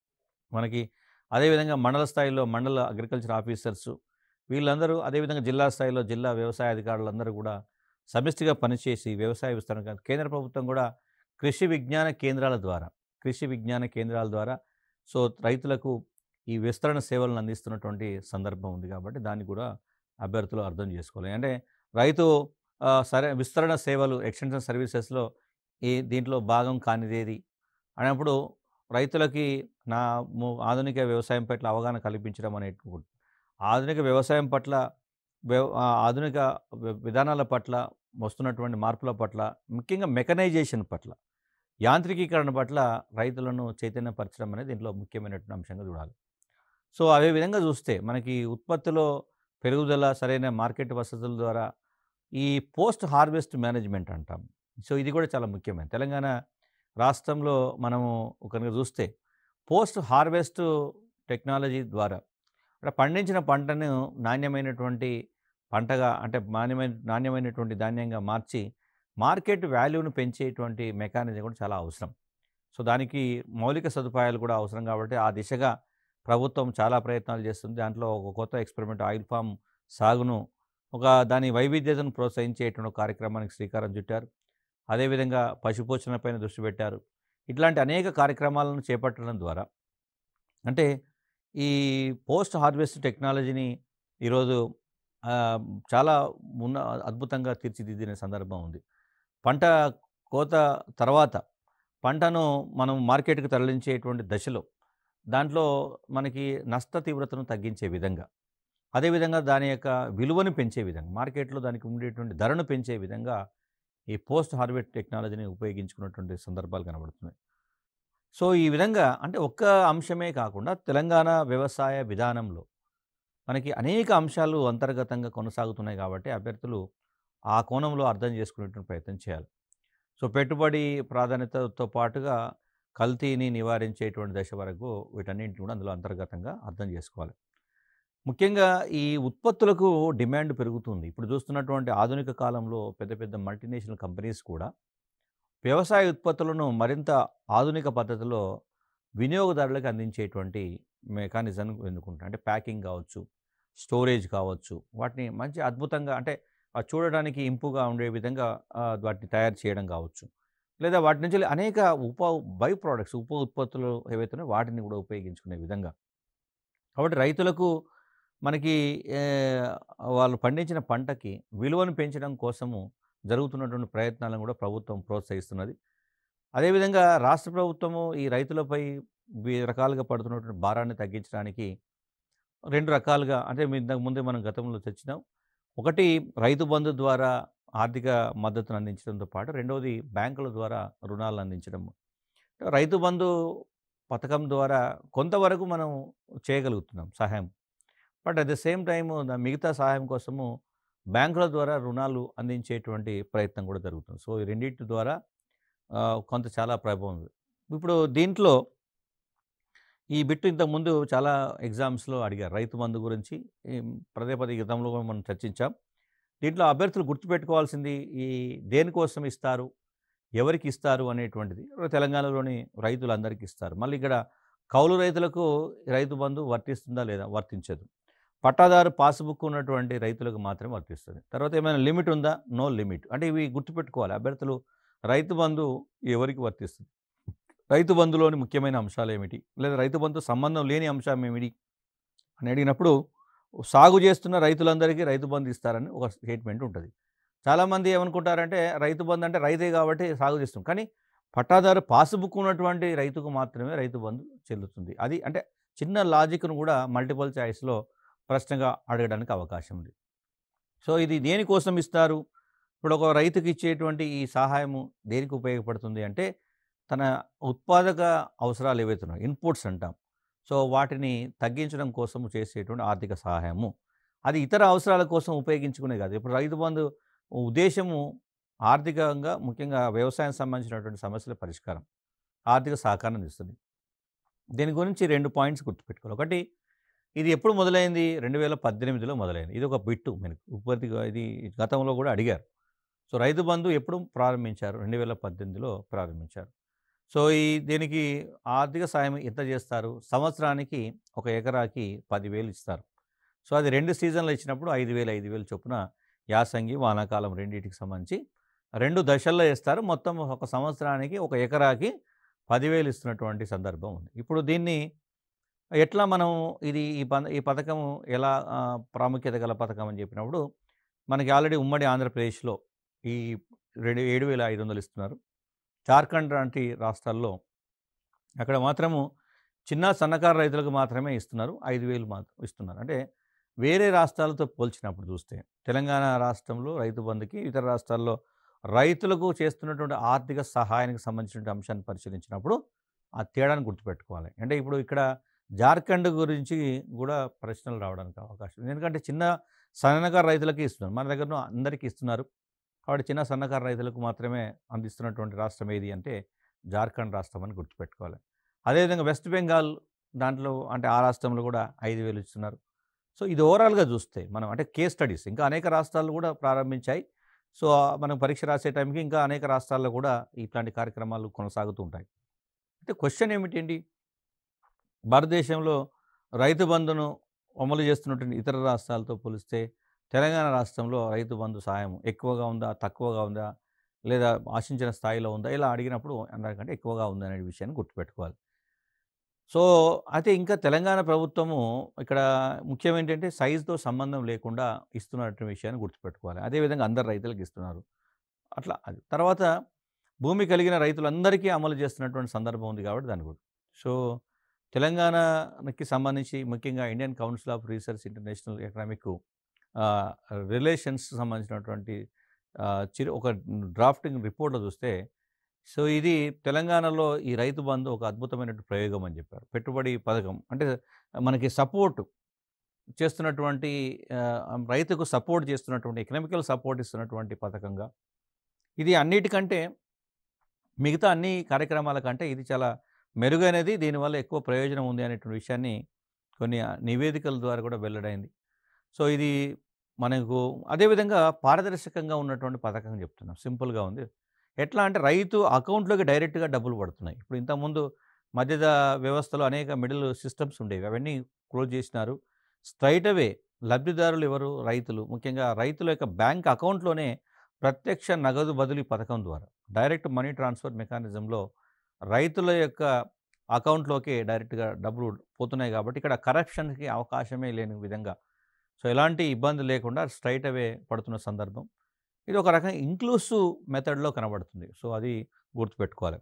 మనకి అదేవిధంగా మండల స్థాయిలో మండల అగ్రికల్చర్ ఆఫీసర్స్ వీళ్ళందరూ అదేవిధంగా జిల్లా స్థాయిలో జిల్లా వ్యవసాయ అధికారులందరూ కూడా సమిష్టిగా పనిచేసి వ్యవసాయ విస్తరణ కేంద్ర ప్రభుత్వం కూడా కృషి విజ్ఞాన కేంద్రాల ద్వారా కృషి విజ్ఞాన కేంద్రాల ద్వారా సో రైతులకు ఈ విస్తరణ సేవలను అందిస్తున్నటువంటి సందర్భం ఉంది కాబట్టి దాన్ని కూడా అభ్యర్థులు అర్థం చేసుకోవాలి అంటే రైతు ఆ, సరే విస్తరణ సేవలు ఎక్స్టెన్షన్ సర్వీసెస్లో ఈ దీంట్లో భాగం కానిదేది అన్నప్పుడు రైతులకి నా ము- ఆధునిక వ్యవసాయం పట్ల అవగాహన కల్పించడం అనేది ఆధునిక వ్యవసాయం పట్ల వ్యవ ఆ ఆధునిక వి- విధానాల పట్ల వస్తున్నటువంటి మార్పుల పట్ల ముఖ్యంగా మెకనైజేషన్ పట్ల యాంత్రికీకరణ పట్ల రైతులను చైతన్యపరచడం అనేది దీంట్లో ముఖ్యమైనటువంటి అంశంగా చూడాలి సో అదే విధంగా చూస్తే మనకి ఉత్పత్తిలో పెరుగుదల సరైన మార్కెట్ వసతుల ద్వారా ఈ పోస్ట్ హార్వెస్ట్ మేనేజ్మెంట్ అంటాం సో ఇది కూడా చాలా ముఖ్యమైన తెలంగాణ రాష్ట్రంలో మనము కనుక చూస్తే పోస్ట్ హార్వెస్ట్ టెక్నాలజీ ద్వారా అంటే పండించిన పంటను నాణ్యమైనటువంటి పంటగా అంటే నాణ్యమైన నాణ్యమైనటువంటి ధాన్యంగా మార్చి మార్కెట్ వాల్యూను పెంచేటువంటి మెకానిజం కూడా చాలా అవసరం సో దానికి మౌలిక సదుపాయాలు కూడా అవసరం కాబట్టి ఆ దిశగా ప్రభుత్వం చాలా ప్రయత్నాలు చేస్తుంది దాంట్లో ఒక కొత్త ఎక్స్పెరిమెంట్ ఆయిల్ ఫామ్ సాగును ఒక దాని వైవిధ్యతను ప్రోత్సహించేటువంటి ఒక కార్యక్రమానికి శ్రీకారం చుట్టారు అదేవిధంగా పశుపోషణపైన దృష్టి పెట్టారు ఇట్లాంటి అనేక కార్యక్రమాలను చేపట్టడం ద్వారా అంటే ఈ పోస్ట్ హార్వెస్ట్ టెక్నాలజీని ఈరోజు ఆ, చాలా ఉన్న అద్భుతంగా తీర్చిదిద్దిన సందర్భం ఉంది పంట కోత తర్వాత పంటను మనం మార్కెట్కి తరలించేటువంటి దశలో దాంట్లో మనకి నష్ట తీవ్రతను తగ్గించే విధంగా అదేవిధంగా దాని యొక్క విలువను పెంచే విధంగా మార్కెట్లో దానికి ఉండేటువంటి ధరను పెంచే విధంగా ఈ పోస్ట్ హార్వెస్ట్ టెక్నాలజీని ఉపయోగించుకున్నటువంటి సందర్భాలు కనబడుతున్నాయి సో ఈ విధంగా అంటే ఒక్క అంశమే కాకుండా తెలంగాణ వ్యవసాయ విధానంలో మనకి అనేక అంశాలు అంతర్గతంగా కొనసాగుతున్నాయి కాబట్టి అభ్యర్థులు ఆ కోణంలో అర్థం చేసుకునేటువంటి ప్రయత్నం చేయాలి సో పెట్టుబడి ప్రాధాన్యతతో పాటుగా కల్తీని నివారించేటువంటి దశ వరకు వీటన్నింటిని కూడా అందులో అంతర్గతంగా అర్థం చేసుకోవాలి ముఖ్యంగా ఈ ఉత్పత్తులకు డిమాండ్ పెరుగుతుంది ఇప్పుడు చూస్తున్నటువంటి ఆధునిక కాలంలో పెద్ద పెద్ద మల్టీనేషనల్ కంపెనీస్ కూడా వ్యవసాయ ఉత్పత్తులను మరింత ఆధునిక పద్ధతిలో వినియోగదారులకు అందించేటువంటి మెకానిజం ఎన్నుకుంటారు అంటే ప్యాకింగ్ కావచ్చు స్టోరేజ్ కావచ్చు వాటిని మంచి అద్భుతంగా అంటే ఆ చూడడానికి ఇంపుగా ఉండే విధంగా ఆ, వాటిని తయారు చేయడం కావచ్చు లేదా వాటి నుంచి అనేక ఉప బై ప్రోడక్ట్స్ ఉప ఉత్పత్తులు ఏవైతే ఉన్నాయో వాటిని కూడా ఉపయోగించుకునే విధంగా కాబట్టి రైతులకు మనకి ఏ, వాళ్ళు పండించిన పంటకి విలువను పెంచడం కోసము జరుగుతున్నటువంటి ప్రయత్నాలను కూడా ప్రభుత్వం ప్రోత్సహిస్తున్నది అదేవిధంగా రాష్ట్ర ప్రభుత్వము ఈ రైతులపై వి- రకాలుగా పడుతున్నటువంటి భారాన్ని తగ్గించడానికి రెండు రకాలుగా అంటే మీ ఇంతకు ముందే మనం గతంలో తెచ్చినాం ఒకటి రైతు బంధు ద్వారా ఆర్థిక మద్దతును అందించడంతో పాటు రెండవది బ్యాంకుల ద్వారా రుణాలను అందించడం రైతు బంధు పథకం ద్వారా కొంతవరకు మనం చేయగలుగుతున్నాం సహాయం but at the same time మిగతా సహాయం కోసము బ్యాంకుల ద్వారా రుణాలు అందించేటువంటి ప్రయత్నం కూడా జరుగుతుంది సో ఈ రెండింటి ద్వారా ఆ, కొంత చాలా ప్రభావం ఉంది ఇప్పుడు దీంట్లో ఈ బిట్టు ఇంతకుముందు చాలా ఎగ్జామ్స్లో అడిగారు రైతు బంధు గురించి ఈ పదే పదే గతంలో కూడా మనం చర్చించాం దీంట్లో అభ్యర్థులు గుర్తుపెట్టుకోవాల్సింది ఈ దేనికోసం ఇస్తారు ఎవరికి ఇస్తారు అనేటువంటిది తెలంగాణలోని రైతులందరికీ ఇస్తారు మళ్ళీ ఇక్కడ కౌలు రైతులకు రైతు బంధు వర్తిస్తుందా లేదా వర్తించదు పట్టాదారు పాస్బుక్ ఉన్నటువంటి రైతులకు మాత్రమే వర్తిస్తుంది తర్వాత ఏమైనా లిమిట్ ఉందా నో లిమిట్ అంటే ఇవి గుర్తుపెట్టుకోవాలి అభ్యర్థులు రైతు బంధు ఎవరికి వర్తిస్తుంది రైతు బంధులోని ముఖ్యమైన అంశాలు ఏమిటి లేదా రైతు బంధు సంబంధం లేని అంశం ఏమిటి అని అడిగినప్పుడు సాగు చేస్తున్న రైతులందరికీ రైతు బంధు ఇస్తారని ఒక స్టేట్మెంట్ ఉంటుంది చాలామంది ఏమనుకుంటారంటే రైతు బంధు అంటే రైతే కాబట్టి సాగు చేస్తాం కానీ పట్టాదారు పాస్బుక్ ఉన్నటువంటి రైతుకు మాత్రమే రైతు బంధు చెల్లుతుంది అది అంటే చిన్న లాజిక్ను కూడా మల్టిపుల్ చాయిస్లో ప్రశ్నగా అడగడానికి అవకాశం ఉంది సో ఇది దేనికోసం ఇస్తారు ఇప్పుడు ఒక రైతుకి ఇచ్చేటువంటి ఈ సహాయము దేనికి ఉపయోగపడుతుంది అంటే తన ఉత్పాదక అవసరాలు ఏవైతే ఉన్నాయో ఇన్పుట్స్ అంటాం సో వాటిని తగ్గించడం కోసం చేసేటువంటి ఆర్థిక సహాయము అది ఇతర అవసరాల కోసం ఉపయోగించుకునే కాదు ఇప్పుడు రైతు బంధు ఉద్దేశము ఆర్థికంగా ముఖ్యంగా వ్యవసాయం సంబంధించినటువంటి సమస్యల పరిష్కారం ఆర్థిక సహకారం ఇస్తుంది దీని గురించి రెండు పాయింట్స్ గుర్తుపెట్టుకోవాలి ఒకటి ఇది ఎప్పుడు మొదలైంది రెండు వేల పద్దెనిమిదిలో మొదలైంది ఇది ఒక బిట్టు మనకు ఉత్పత్తిగా ఇది గతంలో కూడా అడిగారు సో రైతు బంధు ఎప్పుడు ప్రారంభించారు రెండు వేల పద్దెనిమిదిలో ప్రారంభించారు సో ఈ దీనికి ఆర్థిక సాయం ఎంత చేస్తారు సంవత్సరానికి ఒక ఎకరాకి పదివేలు ఇస్తారు సో అది రెండు సీజన్లు ఇచ్చినప్పుడు ఐదు వేలు ఐదు వేలు చొప్పున యాసంగి వానాకాలం రెండింటికి సంబంధించి రెండు దశల్లో ఇస్తారు మొత్తం ఒక సంవత్సరానికి ఒక ఎకరాకి పదివేలు ఇస్తున్నటువంటి సందర్భం ఉంది ఇప్పుడు దీన్ని ఎట్లా మనం ఇది ఈ ప ఈ పథకం ఎలా ఆ, ప్రాముఖ్యత గల పథకం అని చెప్పినప్పుడు మనకి ఆల్రెడీ ఉమ్మడి ఆంధ్రప్రదేశ్లో ఈ రెండు ఏడు వేల ఐదు వందలు ఇస్తున్నారు జార్ఖండ్ లాంటి రాష్ట్రాల్లో అక్కడ మాత్రము చిన్న సన్నకారు రైతులకు మాత్రమే ఇస్తున్నారు ఐదు వేలు మాత్రం ఇస్తున్నారు అంటే వేరే రాష్ట్రాలతో పోల్చినప్పుడు చూస్తే తెలంగాణ రాష్ట్రంలో రైతు బంధుకి ఇతర రాష్ట్రాల్లో రైతులకు చేస్తున్నటువంటి ఆర్థిక సహాయానికి సంబంధించిన అంశాన్ని పరిశీలించినప్పుడు ఆ తేడాను గుర్తుపెట్టుకోవాలి అంటే ఇప్పుడు ఇక్కడ జార్ఖండ్ గురించి కూడా ప్రశ్నలు రావడానికి అవకాశం ఉంది ఎందుకంటే చిన్న సన్నకారు రైతులకి ఇస్తున్నారు మన దగ్గర అందరికీ ఇస్తున్నారు కాబట్టి చిన్న సన్నకారు రైతులకు మాత్రమే అందిస్తున్నటువంటి రాష్ట్రం ఏది అంటే జార్ఖండ్ రాష్ట్రం అని గుర్తుపెట్టుకోవాలి అదేవిధంగా వెస్ట్ బెంగాల్ దాంట్లో అంటే ఆ రాష్ట్రంలో కూడా ఐదు వేలు ఇస్తున్నారు సో ఇది ఓవరాల్గా చూస్తే మనం అంటే కేస్ స్టడీస్ ఇంకా అనేక రాష్ట్రాలు కూడా ప్రారంభించాయి సో మనం పరీక్ష రాసే టైంకి ఇంకా అనేక రాష్ట్రాల్లో కూడా ఇట్లాంటి కార్యక్రమాలు కొనసాగుతూ ఉంటాయి అయితే క్వశ్చన్ ఏమిటండి భారతదేశంలో రైతు బంధును అమలు చేస్తున్నటువంటి ఇతర రాష్ట్రాలతో పోలిస్తే తెలంగాణ రాష్ట్రంలో రైతు బంధు సాయం ఎక్కువగా ఉందా తక్కువగా ఉందా లేదా ఆశించిన స్థాయిలో ఉందా ఇలా అడిగినప్పుడు అందరికంటే ఎక్కువగా ఉంది అనే విషయాన్ని గుర్తుపెట్టుకోవాలి సో అయితే ఇంకా తెలంగాణ ప్రభుత్వము ఇక్కడ ముఖ్యం ఏంటంటే సైజుతో సంబంధం లేకుండా ఇస్తున్నటువంటి విషయాన్ని గుర్తుపెట్టుకోవాలి అదేవిధంగా అందరు రైతులకు ఇస్తున్నారు అట్లా అది తర్వాత భూమి కలిగిన రైతులందరికీ అమలు చేస్తున్నటువంటి సందర్భం ఉంది కాబట్టి దాని కూడా సో తెలంగాణకి సంబంధించి ముఖ్యంగా Indian Council of Research International Economic Relations సంబంధించినటువంటి ఆ, చిరు ఒక డ్రాఫ్టింగ్ రిపోర్ట్లో చూస్తే సో ఇది తెలంగాణలో ఈ రైతు బంధు ఒక అద్భుతమైన ప్రయోగం అని చెప్పారు పెట్టుబడి పథకం అంటే మనకి సపోర్ట్ చేస్తున్నటువంటి ఆ, రైతుకు సపోర్ట్ చేస్తున్నటువంటి ఎకనామికల్ సపోర్ట్ ఇస్తున్నటువంటి పథకంగా ఇది అన్నిటికంటే మిగతా అన్ని కార్యక్రమాల కంటే ఇది చాలా మెరుగైనది దీనివల్ల ఎక్కువ ప్రయోజనం ఉంది అనేటువంటి విషయాన్ని కొన్ని నివేదికల ద్వారా కూడా వెల్లడైంది సో ఇది మనకు అదేవిధంగా పారదర్శకంగా ఉన్నటువంటి పథకం చెప్తున్నాం సింపుల్గా ఉంది ఎట్లా అంటే రైతు అకౌంట్లోకి డైరెక్ట్గా డబ్బులు పడుతున్నాయి ఇప్పుడు ఇంతకుముందు మధ్యద వ్యవస్థలో అనేక మిడిల్ సిస్టమ్స్ ఉండేవి అవన్నీ క్లోజ్ చేసినారు స్ట్రైట్ అవే లబ్ధిదారులు ఎవరు రైతులు ముఖ్యంగా రైతుల యొక్క బ్యాంక్ అకౌంట్లోనే ప్రత్యక్ష నగదు బదిలీ పథకం ద్వారా డైరెక్ట్ మనీ ట్రాన్స్ఫర్ మెకానిజంలో రైతుల యొక్క అకౌంట్లోకి డైరెక్ట్గా డబ్బులు పోతున్నాయి కాబట్టి ఇక్కడ కరప్షన్కి అవకాశమే లేని విధంగా సో ఎలాంటి ఇబ్బంది లేకుండా స్ట్రైట్ అవే పడుతున్న సందర్భం ఇది ఒక రకంగా ఇంక్లూసివ్ మెథడ్లో కనబడుతుంది సో అది గుర్తుపెట్టుకోవాలి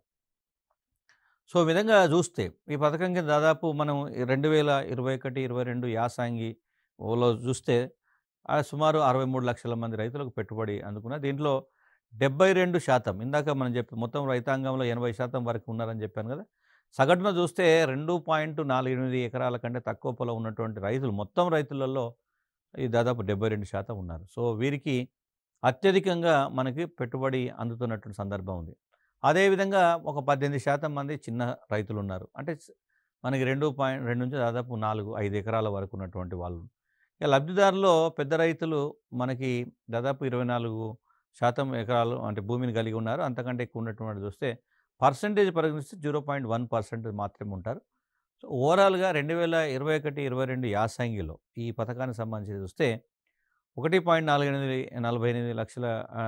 సో ఈ విధంగా చూస్తే ఈ పథకం కింద దాదాపు మనం రెండు వేల ఇరవై ఒకటి ఇరవై రెండు యాసంగి ఓలో చూస్తే ఆ సుమారు అరవై మూడు లక్షల మంది రైతులకు పెట్టుబడి అందుకున్న దీంట్లో డెబ్బై రెండు శాతం ఇందాక మనం చెప్పి మొత్తం రైతాంగంలో ఎనభై శాతం వరకు ఉన్నారని చెప్పాను కదా సగటున చూస్తే రెండు పాయింట్ నాలుగు ఎనిమిది ఎకరాల కంటే తక్కువ పొలం ఉన్నటువంటి రైతులు మొత్తం రైతులలో ఈ దాదాపు డెబ్బై రెండు శాతం ఉన్నారు సో వీరికి అత్యధికంగా మనకి పెట్టుబడి అందుతున్నటువంటి సందర్భం ఉంది అదేవిధంగా ఒక పద్దెనిమిది శాతం మంది చిన్న రైతులు ఉన్నారు అంటే స- మనకి రెండు పాయింట్ రెండు నుంచి దాదాపు నాలుగు ఐదు ఎకరాల వరకు ఉన్నటువంటి వాళ్ళు ఇక లబ్ధిదారులో పెద్ద రైతులు మనకి దాదాపు ఇరవై నాలుగు శాతం ఎకరాలు అంటే భూమిని కలిగి ఉన్నారు అంతకంటే ఎక్కువ ఉన్నటువంటి చూస్తే పర్సంటేజ్ పరిగణిస్తే జీరో పాయింట్ వన్ పర్సెంట్ మాత్రమే ఉంటారు సో ఓవరాల్గా రెండు వేల ఇరవై ఒకటి ఇరవై రెండు యాసంగిలో ఈ పథకానికి సంబంధించి చూస్తే ఒకటి పాయింట్ నాలుగు ఎనిమిది నలభై ఎనిమిది లక్షల ఆ,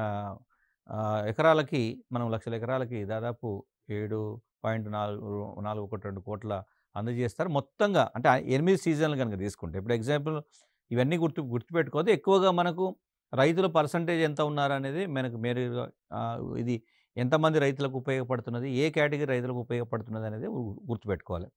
ఆ, ఎకరాలకి మనం లక్షల ఎకరాలకి దాదాపు ఏడు పాయింట్ నాలుగు నాలుగు ఒకటి రెండు కోట్ల అందజేస్తారు మొత్తంగా అంటే ఆ ఎనిమిది సీజన్లు కనుక తీసుకుంటే ఇప్పుడు ఎగ్జాంపుల్ ఇవన్నీ గుర్తు గుర్తుపెట్టుకోవద్దు ఎక్కువగా మనకు రైతుల పర్సంటేజ్ ఎంత ఉన్నారు అనేది మనకు మేరుగా ఆ, ఇది ఎంతమంది రైతులకు ఉపయోగపడుతున్నది ఏ కేటగిరీ రైతులకు ఉపయోగపడుతున్నది అనేది గు- గుర్తుపెట్టుకోవాలి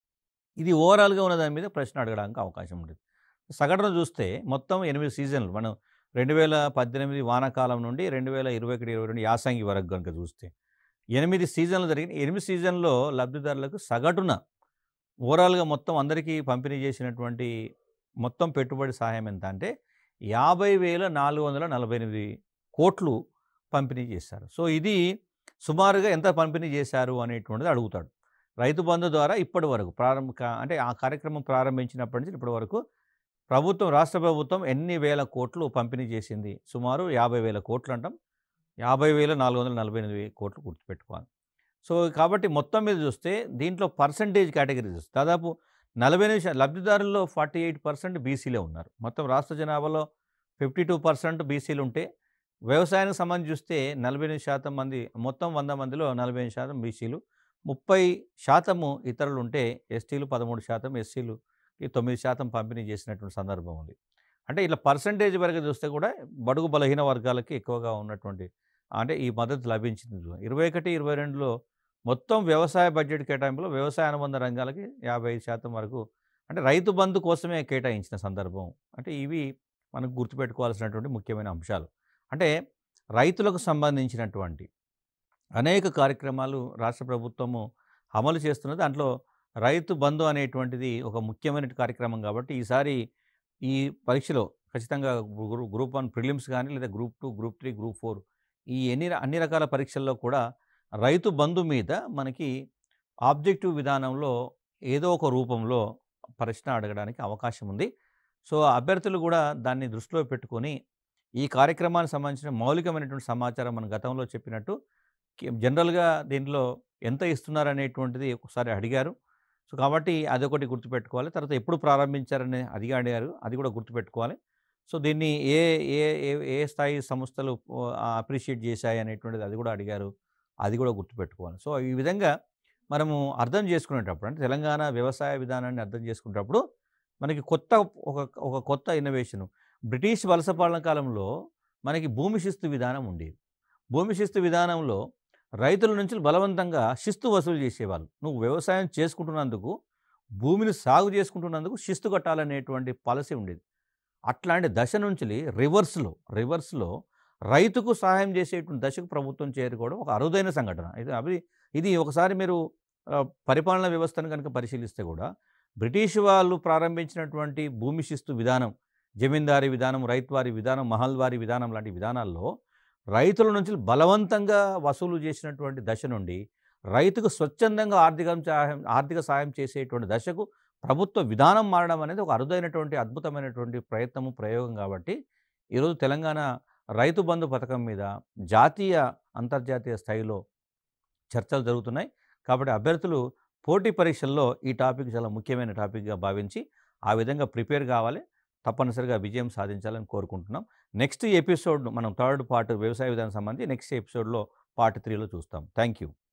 ఇది ఓవరాల్గా ఉన్న దాని మీద ప్రశ్న అడగడానికి అవకాశం ఉంటుంది సగటున చూస్తే మొత్తం ఎనిమిది సీజన్లు మనం రెండు వేల పద్దెనిమిది వానాకాలం నుండి రెండు వేల ఇరవై ఒకటి ఇరవై రెండు యాసంగి వరకు కనుక చూస్తే ఎనిమిది సీజన్లు జరిగిన ఎనిమిది సీజన్లో లబ్ధిదారులకు సగటున ఓవరాల్గా మొత్తం అందరికీ పంపిణీ చేసినటువంటి మొత్తం పెట్టుబడి సహాయం ఎంత అంటే యాభై వేల నాలుగు వందల నలభై ఎనిమిది కోట్లు పంపిణీ చేశారు సో ఇది సుమారుగా ఎంత పంపిణీ చేశారు అనేటువంటిది అడుగుతాడు రైతు బంధు ద్వారా ఇప్పటి వరకు ప్రారంభ కా- అంటే ఆ కార్యక్రమం ప్రారంభించినప్పటి నుంచి ఇప్పటి వరకు ప్రభుత్వం రాష్ట్ర ప్రభుత్వం ఎన్ని వేల కోట్లు పంపిణీ చేసింది సుమారు యాభై వేల కోట్లు అంటాం యాభై వేల నాలుగు వందల నలభై ఎనిమిది కోట్లు గుర్తుపెట్టుకోవాలి సో కాబట్టి మొత్తం మీద చూస్తే దీంట్లో పర్సంటేజ్ కేటగిరీ చూస్తే దాదాపు నలభై ఎనిమిది శా- లబ్ధిదారుల్లో ఫార్టీ ఎయిట్ పర్సెంట్ బీసీలే ఉన్నారు మొత్తం రాష్ట్ర జనాభాలో ఫిఫ్టీ టూ పర్సెంట్ బీసీలు ఉంటే వ్యవసాయానికి సంబంధించి చూస్తే నలభై ఎనిమిది శాతం మంది మొత్తం వంద మందిలో నలభై ఎనిమిది శాతం బీసీలు ముప్పై శాతము ఇతరులు ఉంటే ఎస్టీలు పదమూడు శాతం ఎస్సీలు ఈ తొమ్మిది శాతం పంపిణీ చేసినటువంటి సందర్భం ఉంది అంటే ఇట్లా పర్సంటేజ్ వరకు చూస్తే కూడా బడుగు బలహీన వర్గాలకి ఎక్కువగా ఉన్నటువంటి అంటే ఈ మద్దతు లభించింది ఇరవై ఒకటి ఇరవై రెండులో మొత్తం వ్యవసాయ బడ్జెట్ కేటాయింపులో వ్యవసాయ అనుబంధ రంగాలకి యాభై ఐదు శాతం వరకు అంటే రైతు బంధు కోసమే కేటాయించిన సందర్భం అంటే ఇవి మనకు గుర్తుపెట్టుకోవాల్సినటువంటి ముఖ్యమైన అంశాలు అంటే రైతులకు సంబంధించినటువంటి అనేక కార్యక్రమాలు రాష్ట్ర ప్రభుత్వము అమలు చేస్తున్నది దాంట్లో రైతు బంధు అనేటువంటిది ఒక ముఖ్యమైన కార్యక్రమం కాబట్టి ఈసారి ఈ పరీక్షలో ఖచ్చితంగా గ్రూ గ్రూప్ వన్ ప్రిలిమ్స్ కానీ లేదా group two group three group four ఈ ఎన్ని ర- అన్ని రకాల పరీక్షల్లో కూడా రైతు బంధు మీద మనకి ఆబ్జెక్టివ్ విధానంలో ఏదో ఒక రూపంలో ప్రశ్న అడగడానికి అవకాశం ఉంది సో అభ్యర్థులు కూడా దాన్ని దృష్టిలో పెట్టుకొని ఈ కార్యక్రమానికి సంబంధించిన మౌలికమైనటువంటి సమాచారం మన గతంలో చెప్పినట్టు కి- జనరల్గా దీంట్లో ఎంత ఇస్తున్నారు అనేటువంటిది ఒకసారి అడిగారు సో కాబట్టి అదొకటి గుర్తుపెట్టుకోవాలి తర్వాత ఎప్పుడు ప్రారంభించారని అది అడిగారు అది కూడా గుర్తుపెట్టుకోవాలి సో దీన్ని ఏ ఏ ఏ ఏ స్థాయి సంస్థలు అప్రిషియేట్ చేశాయి అనేటువంటిది అది కూడా అడిగారు అది కూడా గుర్తుపెట్టుకోవాలి సో ఈ విధంగా మనము అర్థం చేసుకునేటప్పుడు అంటే తెలంగాణ వ్యవసాయ విధానాన్ని అర్థం చేసుకునేటప్పుడు మనకి కొత్త ఒక ఒక కొత్త ఇన్నోవేషన్ బ్రిటిష్ వలస పాలన కాలంలో మనకి భూమి శిస్తు విధానం ఉండేది భూమి శిస్తు విధానంలో రైతుల నుంచి బలవంతంగా శిస్తు వసూలు చేసేవాళ్ళు నువ్వు వ్యవసాయం చేసుకుంటున్నందుకు భూమిని సాగు చేసుకుంటున్నందుకు శిస్తు కట్టాలనేటువంటి పాలసీ ఉండేది అట్లాంటి దశ నుంచి రివర్స్లో రివర్స్లో రైతుకు సహాయం చేసేటువంటి దశకు ప్రభుత్వం చేరుకోవడం ఒక అరుదైన సంఘటన ఇది అవి ఇది ఒకసారి మీరు ఆ, పరిపాలనా వ్యవస్థను కనుక పరిశీలిస్తే కూడా బ్రిటిష్ వాళ్ళు ప్రారంభించినటువంటి భూమి శిస్తు విధానం జమీందారీ విధానం రైతువారి విధానం మహల్వారి విధానం లాంటి విధానాల్లో రైతుల నుంచి బలవంతంగా వసూలు చేసినటువంటి దశ నుండి రైతుకు స్వచ్ఛందంగా ఆర్థిక సహాయం ఆర్థిక సాయం చేసేటువంటి దశకు ప్రభుత్వ విధానం మారడం అనేది ఒక అరుదైనటువంటి అద్భుతమైనటువంటి ప్రయత్నము ప్రయోగం కాబట్టి ఈరోజు తెలంగాణ రైతు బంధు పథకం మీద జాతీయ అంతర్జాతీయ స్థాయిలో చర్చలు జరుగుతున్నాయి కాబట్టి అభ్యర్థులు పోటీ పరీక్షల్లో ఈ టాపిక్ చాలా ముఖ్యమైన టాపిక్గా భావించి ఆ విధంగా ప్రిపేర్ కావాలి తప్పనిసరిగా విజయం సాధించాలని కోరుకుంటున్నాం నెక్స్ట్ ఎపిసోడ్ మనం థర్డ్ పార్ట్ వ్యవసాయ విధానం సంబంధించి నెక్స్ట్ ఎపిసోడ్లో పార్ట్ త్రీలో చూస్తాం థ్యాంక్ యూ